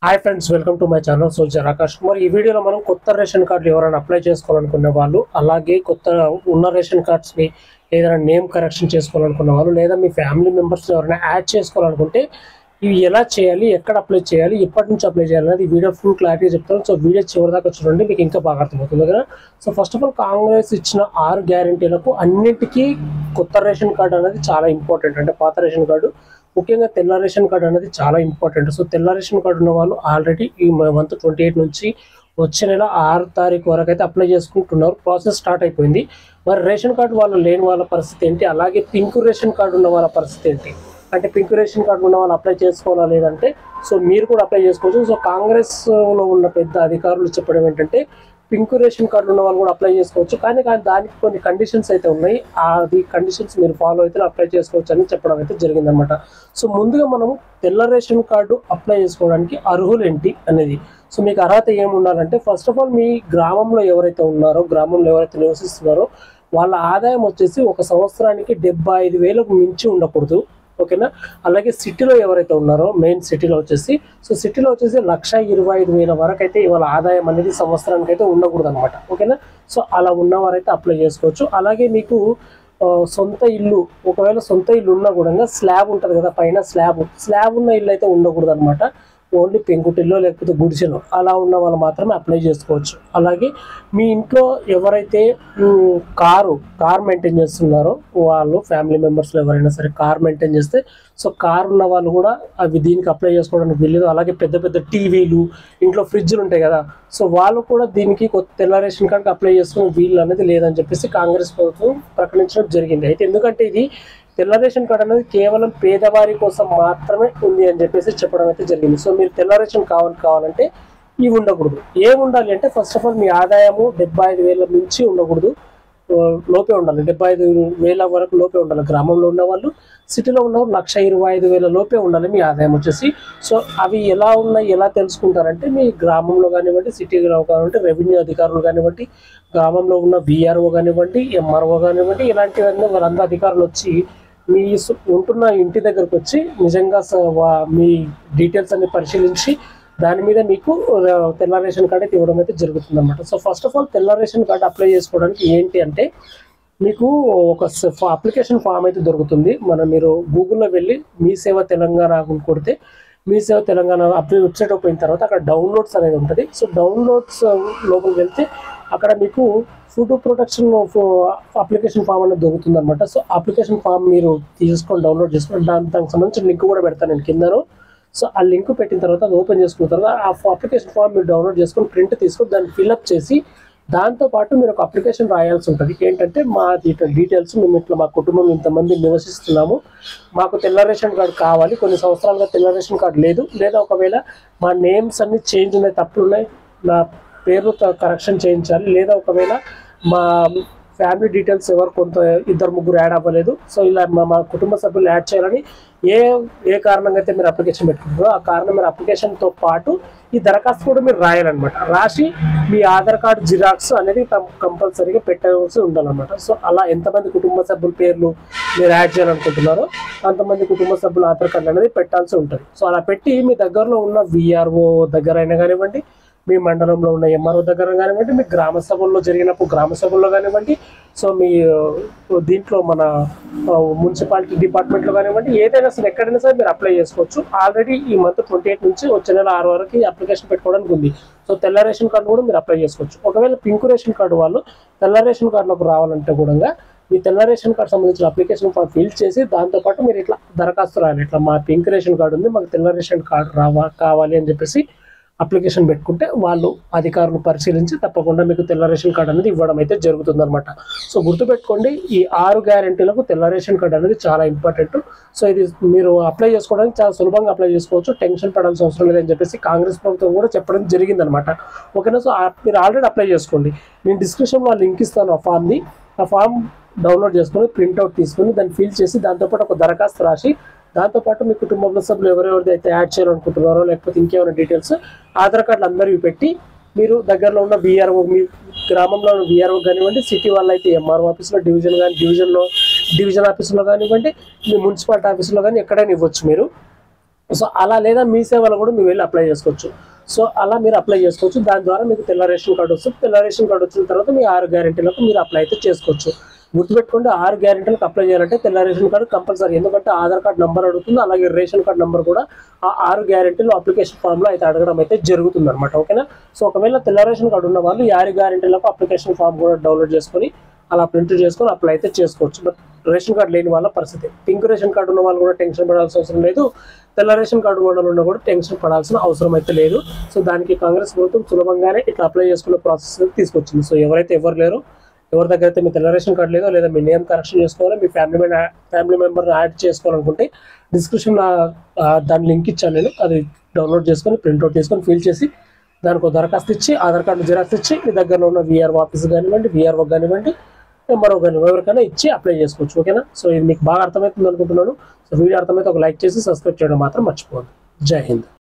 hi friends welcome to my channel soldier Akash Kumar ఈ వీడియోలో మనం కొత్త రేషన్ కార్డులు ఎవరైనా అప్లై చేసుకోవాలనుకునే వాళ్ళు అలాగే కొత్త ఉన్న రేషన్ కార్డ్స్ని ఏదైనా నేమ్ కరెక్షన్ చేసుకోవాలనుకున్న వాళ్ళు లేదా మీ ఫ్యామిలీ మెంబర్స్ ఎవరైనా యాడ్ చేసుకోవాలనుకుంటే ఇవి ఎలా చేయాలి ఎక్కడ అప్లై చేయాలి ఎప్పటి నుంచి అప్లై చేయాలి అనేది ఈ వీడియో ఫుల్ క్లారిటీ చెప్తాను సో వీడియో చివరి దాకా చూడండి మీకు ఇంకా బాగా అర్థమవుతుంది కదా so first of all Congress ఇచ్చిన ఆరు గ్యారంటీలకు అన్నిటికీ కొత్త రేషన్ కార్డు అనేది చాలా ఇంపార్టెంట్ అంటే పాత రేషన్ కార్డు ముఖ్యంగా తెల్ల రేషన్ కార్డు అనేది చాలా ఇంపార్టెంట్ సో తెల్ల రేషన్ కార్డు ఉన్న వాళ్ళు ఆల్రెడీ ఈ మంత్ ట్వంటీ ఎయిట్ నుంచి వచ్చే నెల ఆరు తారీఖు వరకు అయితే అప్లై చేసుకుంటున్నారు ప్రాసెస్ స్టార్ట్ అయిపోయింది మరి రేషన్ కార్డు వాళ్ళు లేని వాళ్ళ పరిస్థితి ఏంటి అలాగే పింక్ రేషన్ కార్డు ఉన్న వాళ్ళ పరిస్థితి ఏంటి అంటే పింక్ రేషన్ కార్డు ఉన్న వాళ్ళు అప్లై చేసుకోవాలా లేదంటే సో మీరు కూడా అప్లై చేసుకోవచ్చు సో కాంగ్రెస్ లో ఉన్న పెద్ద అధికారులు చెప్పడం ఏంటంటే పింక్ రేషన్ కార్డు ఉన్న వాళ్ళు కూడా అప్లై చేసుకోవచ్చు కానీ కానీ దానికి కొన్ని కండిషన్స్ అయితే ఉన్నాయి అది కండిషన్స్ మీరు ఫాలో అయితే అప్లై చేసుకోవచ్చు అని చెప్పడం అయితే జరిగిందనమాట సో ముందుగా మనం తెల్ల రేషన్ కార్డు అప్లై చేసుకోవడానికి అర్హులు ఏంటి అనేది సో మీకు అర్హత ఏమి ఉండాలంటే ఫస్ట్ ఆఫ్ ఆల్ మీ గ్రామంలో ఎవరైతే ఉన్నారో గ్రామంలో ఎవరైతే నివసిస్తున్నారో వాళ్ళ ఆదాయం వచ్చేసి ఒక సంవత్సరానికి డెబ్బై ఐదు వేలకు మించి ఉండకూడదు ఓకేనా అలాగే సిటీలో ఎవరైతే ఉన్నారో మెయిన్ సిటీలో వచ్చేసి సో సిటీలో వచ్చేసి లక్ష ఇరవై ఐదు వేల వరకు అయితే ఇవాళ ఆదాయం అనేది సంవత్సరానికి అయితే ఉండకూడదు అనమాట ఓకేనా సో అలా ఉన్నవారైతే అప్లై చేసుకోవచ్చు అలాగే మీకు ఆ, సొంత ఇల్లు ఒకవేళ సొంత ఇల్లు ఉన్నా కూడా స్లాబ్ ఉంటుంది కదా పైన స్లాబ్ స్లాబ్ ఉన్న ఇల్లు అయితే ఉండకూడదు అనమాట ఓన్లీ పెంకుటిల్లో లేకపోతే గుడిసెలో అలా ఉన్న వాళ్ళు మాత్రమే అప్లై చేసుకోవచ్చు అలాగే మీ ఇంట్లో ఎవరైతే మ్, కారు కార్ మెయింటైన్ చేస్తున్నారో వాళ్ళు ఫ్యామిలీ మెంబర్స్లో ఎవరైనా సరే కార్ మెయింటైన్ చేస్తే సో కార్ ఉన్న వాళ్ళు కూడా అవి దీనికి అప్లై చేసుకోవడానికి వీల్లేదు అలాగే పెద్ద పెద్ద టీవీలు ఇంట్లో ఫ్రిడ్జ్లు ఉంటాయి కదా సో వాళ్ళు కూడా దీనికి కొత్త తెల్ల రేషన్ కార్డుకి అప్లై చేసుకునే వీలు అనేది లేదని చెప్పేసి కాంగ్రెస్ ప్రభుత్వం ప్రకటించడం జరిగింది అయితే ఎందుకంటే ఇది తెల్ల రేషన్ కార్డు అనేది కేవలం పేదవారి కోసం మాత్రమే ఉంది అని చెప్పేసి చెప్పడం అయితే జరిగింది సో మీరు తెల్ల రేషన్ కావాలి కావాలంటే ఇవి ఉండకూడదు ఏమి ఉండాలి అంటే ఫస్ట్ ఆఫ్ ఆల్ మీ ఆదాయము డెబ్బై ఐదు వేల మించి ఉండకూడదు ఆ, లోపే ఉండాలి డెబ్బై ఐదు వేల వరకు లోపే ఉండాలి గ్రామంలో ఉన్న వాళ్ళు సిటీలో ఉన్న వాళ్ళు లక్ష ఇరవై ఐదు వేల లోపే ఉండాలి మీ ఆదాయం వచ్చేసి సో అవి ఎలా ఉన్నాయి ఎలా తెలుసుకుంటారంటే మీ గ్రామంలో కానివ్వండి సిటీలో కానివ్వండి రెవెన్యూ అధికారులు కానివ్వండి గ్రామంలో ఉన్న విఆర్ఓ కానివ్వండి ఎంఆర్ఓ కానివ్వండి ఇలాంటివన్నీ వాళ్ళందరూ అధికారులు వచ్చి మీ సు- ఉంటున్న ఇంటి దగ్గరకు వచ్చి నిజంగా స- వా- మీ డీటెయిల్స్ అన్ని పరిశీలించి దాని మీద మీకు ఆ, తెల్ల రేషన్ కార్డు అయితే ఇవ్వడం అయితే జరుగుతుంది అనమాట సో ఫస్ట్ ఆఫ్ ఆల్ తెల్ల రేషన్ కార్డు అప్లై చేసుకోవడానికి ఏంటి అంటే మీకు ఒక అప్లికేషన్ ఫామ్ అయితే దొరుకుతుంది మనం మీరు గూగుల్లో వెళ్ళి మీ సేవ తెలంగాణ అని కొడితే మీ సేవ తెలంగాణ అప్లై వెబ్సైట్ పోయిన తర్వాత అక్కడ డౌన్లోడ్స్ అనేది ఉంటుంది సో డౌన్లోడ్స్ లోపలికి వెళ్తే అక్కడ మీకు ఫుడ్ ప్రొటెక్షన్ అప్లికేషన్ ఫామ్ అనేది దొరుకుతుంది అనమాట సో అప్లికేషన్ ఫామ్ మీరు తీసుకొని డౌన్లోడ్ చేసుకొని దాని దానికి సంబంధించిన లింక్ కూడా పెడతాను నేను కిందను సో ఆ లింక్ పెట్టిన తర్వాత అది ఓపెన్ చేసుకున్న తర్వాత ఆ అప్లికేషన్ ఫామ్ మీరు డౌన్లోడ్ చేసుకొని ప్రింట్ తీసుకొని దాన్ని ఫిల్అప్ చేసి దాంతో పాటు మీరు ఒక అప్లికేషన్ రాయాల్సి ఉంటుంది ఏంటంటే మా డీటెయిల్స్ మేము ఇట్లా మా కుటుంబం ఇంతమంది నివసిస్తున్నాము మాకు తెల్ల రేషన్ కార్డు కావాలి కొన్ని సంవత్సరాలుగా తెల్ల రేషన్ కార్డు లేదు లేదా ఒకవేళ మా నేమ్స్ అన్ని చేంజ్ ఉన్నాయి తప్పులు ఉన్నాయి నా పేరు కరెక్షన్ చేయించాలి లేదా ఒకవేళ మా ఫ్యామిలీ డీటెయిల్స్ ఎవరు కొంత ఇద్దరు ముగ్గురు యాడ్ అవ్వలేదు సో ఇలా మా మా కుటుంబ సభ్యులు యాడ్ చేయాలని ఏ ఏ కారణంగా అయితే మీరు అప్లికేషన్ పెట్టుకుంటారో ఆ కారణం మీరు అప్లికేషన్తో పాటు ఈ దరఖాస్తు కూడా మీరు రాయాలన్నమాట రాసి మీ ఆధార్ కార్డు జిరాక్స్ అనేది కంపల్సరీగా పెట్టవలసి ఉండాలన్నమాట సో అలా ఎంతమంది కుటుంబ సభ్యుల పేర్లు మీరు యాడ్ చేయాలనుకుంటున్నారో అంతమంది కుటుంబ సభ్యుల ఆధార్ కార్డు అనేది పెట్టాల్సి ఉంటుంది సో అలా పెట్టి మీ దగ్గరలో ఉన్న విఆర్ఓ దగ్గర అయినా కానివ్వండి మీ మండలంలో ఉన్న ఎంఆర్ఓ దగ్గర కానివ్వండి మీ గ్రామ సభల్లో జరిగినప్పుడు గ్రామ సభల్లో కానివ్వండి సో మీ ఆ, దీంట్లో మన ఆ, మున్సిపాలిటీ డిపార్ట్మెంట్లో కానివ్వండి ఏదైనా సరే ఎక్కడైనా సరే మీరు అప్లై చేసుకోవచ్చు ఆల్రెడీ ఈ మంత్ ట్వంటీ ఎయిట్ నుంచి వచ్చే నెల ఆరు వరకు అప్లికేషన్ పెట్టుకోవడానికి ఉంది సో తెల్ల రేషన్ కార్డు కూడా మీరు అప్లై చేసుకోవచ్చు ఒకవేళ పింక్ రేషన్ కార్డు వాళ్ళు తెల్ల రేషన్ కార్డులోకి రావాలంటే కూడా మీ తెల్ల రేషన్ కార్డు సంబంధించిన అప్లికేషన్ ఫామ్ ఫిల్ చేసి దాంతోపాటు మీరు ఇట్లా దరఖాస్తు రాయాలి ఇట్లా మా పింక్ రేషన్ కార్డు ఉంది మాకు తెల్ల రేషన్ కార్డు రావా కావాలి అని చెప్పేసి అప్లికేషన్ పెట్టుకుంటే వాళ్ళు అధికారులు పరిశీలించి తప్పకుండా మీకు తెల్ల రేషన్ కార్డు అనేది ఇవ్వడం అయితే జరుగుతుందన్నమాట సో గుర్తుపెట్టుకోండి ఈ ఆరు గ్యారెంటీలకు తెల్ల రేషన్ కార్డు అనేది చాలా ఇంపార్టెంట్ సో ఇది మీరు అప్లై చేసుకోవడానికి చాలా సులభంగా అప్లై చేసుకోవచ్చు టెన్షన్ పడాల్సిన అవసరం లేదని చెప్పేసి కాంగ్రెస్ ప్రభుత్వం కూడా చెప్పడం జరిగిందనమాట ఓకేనా సో ఆ- మీరు ఆల్రెడీ అప్లై చేసుకోండి నేను డిస్క్రిప్షన్లో ఆ లింక్ ఇస్తాను ఆ ఫామ్ని ఆ ఫామ్ డౌన్లోడ్ చేసుకొని ప్రింట్అవుట్ తీసుకొని దాన్ని ఫిల్ చేసి దాంతోపాటు ఒక దరఖాస్తు రాసి దాంతోపాటు మీ కుటుంబంలో సభ్యులు ఎవరెవరిది అయితే యాడ్ చేయాలనుకుంటున్నారో లేకపోతే ఇంకేమైనా డీటెయిల్స్ ఆధార్ కార్డులు అందరివి పెట్టి మీరు దగ్గరలో ఉన్న బీఆర్ఓ మీ గ్రామంలో ఉన్న బీఆర్ఓ కానివ్వండి సిటీ వాళ్ళు అయితే ఎంఆర్ఓ ఆఫీస్లో డివిజన్ కానీ డివిజన్లో డివిజన్ ఆఫీసులో కానివ్వండి మీ మున్సిపాలిటీ ఆఫీసులో కానీ ఎక్కడైనా ఇవ్వచ్చు మీరు సో అలా లేదా మీ సేవలో కూడా మీరు వెళ్ళి అప్లై చేసుకోవచ్చు సో అలా మీరు అప్లై చేసుకోవచ్చు దాని ద్వారా మీకు తెల్ల రేషన్ కార్డు వస్తుంది తెల్ల రేషన్ కార్డు వచ్చిన తర్వాత మీ ఆరు గ్యారెంటీలకు మీరు అప్లై అయితే చేసుకోవచ్చు గుర్తుపెట్టుకోండి ఆరు గ్యారెంటీలకు అప్లై చేయాలంటే తెల్ల రేషన్ కార్డు కంపల్సరీ ఎందుకంటే ఆధార్ కార్డు నంబర్ అడుగుతుంది అలాగే రేషన్ కార్డు నంబర్ కూడా ఆ ఆరు గ్యారెంటీలు అప్లికేషన్ ఫామ్లో అయితే అడగడం అయితే జరుగుతుంది అనమాట ఓకేనా సో ఒకవేళ తెల్ల రేషన్ కార్డు ఉన్న వాళ్ళు ఈ ఆరు గ్యారెంటీలకు అప్లికేషన్ ఫామ్ కూడా డౌన్లోడ్ చేసుకొని అలా ప్రింట్ చేసుకొని అప్లై అయితే చేసుకోవచ్చు బట్ రేషన్ కార్డు లేని వాళ్ళ పరిస్థితి పింక్ రేషన్ కార్డు ఉన్న వాళ్ళు కూడా టెన్షన్ పడాల్సిన అవసరం లేదు తెల్ల రేషన్ కార్డు ఉన్న వాళ్ళు ఉన్నా కూడా టెన్షన్ పడాల్సిన అవసరం అయితే లేదు సో దానికి కాంగ్రెస్ ప్రభుత్వం సులభంగానే ఇట్లా అప్లై చేసుకునే ప్రాసెస్ తీసుకొచ్చింది సో ఎవరైతే ఎవరు లేరో ఎవరి దగ్గర అయితే మీ తెల్ల రేషన్ కార్డు లేదో లేదా మీ నేమ్ కరెక్షన్ చేసుకోవాలి మీ family member family member add చేసుకోవాలనుకుంటే డిస్క్రిప్షన్ దాని లింక్ ఇచ్చాను నేను అది డౌన్లోడ్ చేసుకొని ప్రింట్అవుట్ చేసుకొని ఫిల్ చేసి దానికి ఒక దరఖాస్తు ఇచ్చి ఆధార్ కార్డు జిరాక్స్ ఇచ్చి మీ దగ్గరలో ఉన్న విఆర్ఓ ఆఫీస్ కానివ్వండి విఆర్ఓ కానివ్వండి ఎంఆర్ఓ కానివ్వండి ఎవరికైనా ఇచ్చి అప్లై చేసుకోవచ్చు ఓకేనా సో ఇది మీకు బాగా అర్థమవుతుంది అనుకుంటున్నాను సో వీడియో అర్థమైతే ఒక లైక్ చేసి సబ్స్క్రైబ్ చేయడం మాత్రం మర్చిపోవద్దు జై హింద్